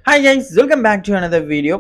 hi guys welcome back to another video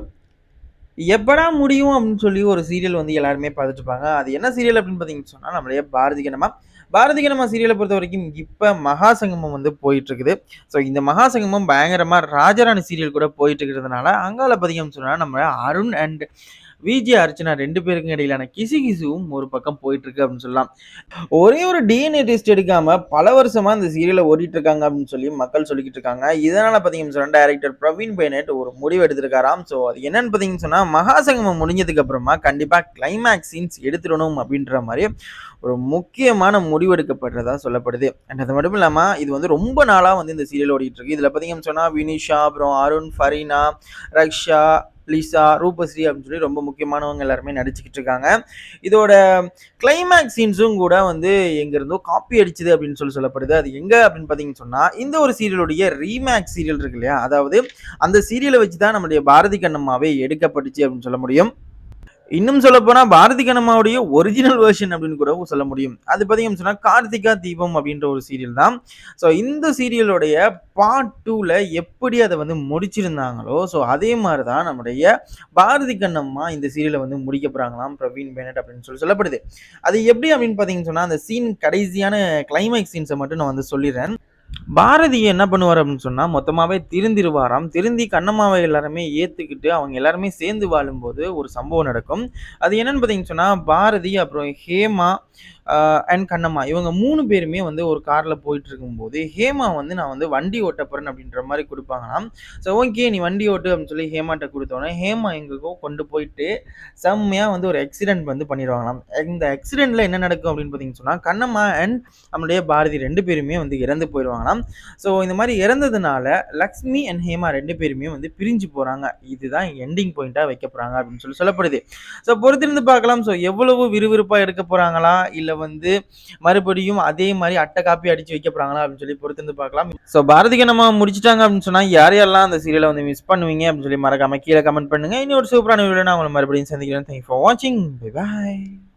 எப்படா முடியும் அப்படின்னு சொல்லி ஒரு சீரியல் வந்து எல்லாருமே பார்த்துட்டு இருப்பாங்க அது என்ன சீரியல் அப்படின்னு பார்த்தீங்கன்னு சொன்னால் நம்மளுடைய பாரதி கனமா பாரதி கனமா சீரியலை பொறுத்த வரைக்கும் இப்போ மகாசங்கமம் வந்து போயிட்டு இருக்குது ஸோ இந்த மகாசங்கமம் பயங்கரமாக ராஜராணி சீரியல் கூட போயிட்டு இருக்கிறதுனால அங்கால பார்த்தீங்கன்னு சொன்னால் நம்ம அருண் அண்ட் விஜய் அர்ச்சனா ரெண்டு பேருக்கும் இடையிலான கிசு கிசுவும் ஒரு பக்கம் போயிட்டு இருக்கு அப்படின்னு சொல்லலாம் ஒரே ஒரு டிஎன்ஏ டெஸ்ட் எடுக்காம பல வருஷமா இந்த சீரியலை ஓடிட்டு இருக்காங்க அப்படின்னு சொல்லி மக்கள் சொல்லிக்கிட்டு இருக்காங்க இதனால பாத்தீங்கன்னு சொன்னா டைரக்டர் பிரவீன் பைனட் ஒரு முடிவு எடுத்திருக்காராம் ஸோ அது என்னன்னு பாத்தீங்கன்னு சொன்னா மகாசங்கமம் முடிஞ்சதுக்கு அப்புறமா கண்டிப்பா கிளைமேக்ஸ் சீன்ஸ் எடுத்துடணும் அப்படின்ற மாதிரி ஒரு முக்கியமான முடிவு எடுக்கப்படுறதா சொல்லப்படுது அண்ட் அது மட்டும் இல்லாம இது வந்து ரொம்ப நாளா வந்து இந்த சீரியல் ஓடிட்டு இருக்கு இதுல பாத்தீங்கன்னு சொன்னா வினிஷா அப்புறம் அருண் ஃபரீனா ரக்ஷா லிசா ரூபஸ்ரீ அப்படின்னு சொல்லி ரொம்ப முக்கியமானவங்க எல்லாருமே நடிச்சுக்கிட்டு இருக்காங்க இதோட கிளைமேக்ஸ் சீன்ஸும் கூட வந்து எங்க இருந்தோ காப்பி அடிச்சது அப்படின்னு சொல்லி சொல்லப்படுது அது எங்க அப்படின்னு பார்த்தீங்கன்னு சொன்னா இந்த ஒரு சீரியலுடைய ரீமேக் சீரியல் இருக்கு இல்லையா அதாவது அந்த சீரியலை வச்சு தான் நம்முடைய பாரதி கண்ணம்மாவே எடுக்கப்பட்டுச்சு அப்படின்னு சொல்ல முடியும் இன்னும் சொல்ல போனா பாரதி கண்ணம்மாவுடைய ஒரிஜினல் வெர்ஷன் அப்படின்னு கூட சொல்ல முடியும் அது பார்த்தீங்கன்னு சொன்னா கார்த்திகா தீபம் அப்படின்ற ஒரு சீரியல் தான் ஸோ இந்த சீரியலுடைய பார்ட் டூவில் எப்படி அதை வந்து முடிச்சிருந்தாங்களோ ஸோ அதே மாதிரி தான் நம்முடைய பாரதி கண்ணம்மா இந்த சீரியலை வந்து முடிக்க போகிறாங்களாம் பிரவீன் பேனட் அப்படின்னு சொல்லி சொல்லப்படுது அது எப்படி அப்படின்னு பார்த்தீங்கன்னு சொன்னால் அந்த சீன் கடைசியான கிளைமேக்ஸ் சீன்ஸை மட்டும் நான் வந்து சொல்லிடுறேன் பாரதி என்ன பண்ணுவார் அப்படின்னு சொன்னால் மொத்தமாகவே திருந்திருவாராம் திருந்தி கண்ணம்மாவை எல்லாருமே ஏற்றுக்கிட்டு அவங்க எல்லாருமே சேர்ந்து வாழும்போது ஒரு சம்பவம் நடக்கும் அது என்னன்னு பார்த்தீங்கன்னு சொன்னால் பாரதி அப்புறம் ஹேமா அண்ட் கண்ணம்மா இவங்க மூணு பேருமே வந்து ஒரு காரில் போயிட்டு இருக்கும்போது ஹேமா வந்து நான் வந்து வண்டி ஓட்ட போகிறேன் அப்படின்ற மாதிரி கொடுப்பாங்களாம் ஸோ ஓகே நீ வண்டி ஓட்டு அப்படின்னு சொல்லி ஹேமாட்ட கொடுத்தோன்னே ஹேமா எங்களுக்கோ கொண்டு போயிட்டு செம்மையாக வந்து ஒரு ஆக்சிடென்ட் வந்து பண்ணிடுவாங்களாம் இந்த ஆக்சிடெண்ட்டில் என்ன நடக்கும் அப்படின்னு பார்த்தீங்கன்னு சொன்னால் கண்ணம்மா அண்ட் நம்மளுடைய பாரதி ரெண்டு பேருமே வந்து இறந்து போயிடுவாங்களாம் ஸோ இந்த மாதிரி இறந்ததுனால லக்ஷ்மி அண்ட் ஹேமா ரெண்டு பேருமே வந்து பிரிஞ்சு போகிறாங்க இதுதான் எண்டிங் பாயிண்ட்டாக வைக்க போகிறாங்க அப்படின்னு சொல்லி சொல்லப்படுது ஸோ பொறுத்திருந்து பார்க்கலாம் ஸோ எவ்வளவு விறுவிறுப்பாக எடுக்க போகிறாங்களா இல்லை வந்து மறுபடியும் அதே மாதிரி அட்டை காப்பி அடிச்சு வைக்க போகிறாங்களா அப்படின்னு சொல்லி பொறுத்திருந்து பார்க்கலாம் ஸோ பாரதிக்கு நம்ம முடிச்சிட்டாங்க அப்படின்னு சொன்னால் யார் யாரெல்லாம் அந்த சீரியலை வந்து மிஸ் பண்ணுவீங்க அப்படின்னு சொல்லி மறக்காம கீழே கமெண்ட் பண்ணுங்க இன்னொரு சூப்பரான வீடியோ நான் உங்களை மறுபடியும் சந்திக்கிறேன் தேங்க் ஃபார் வாட்சிங் பை பாய்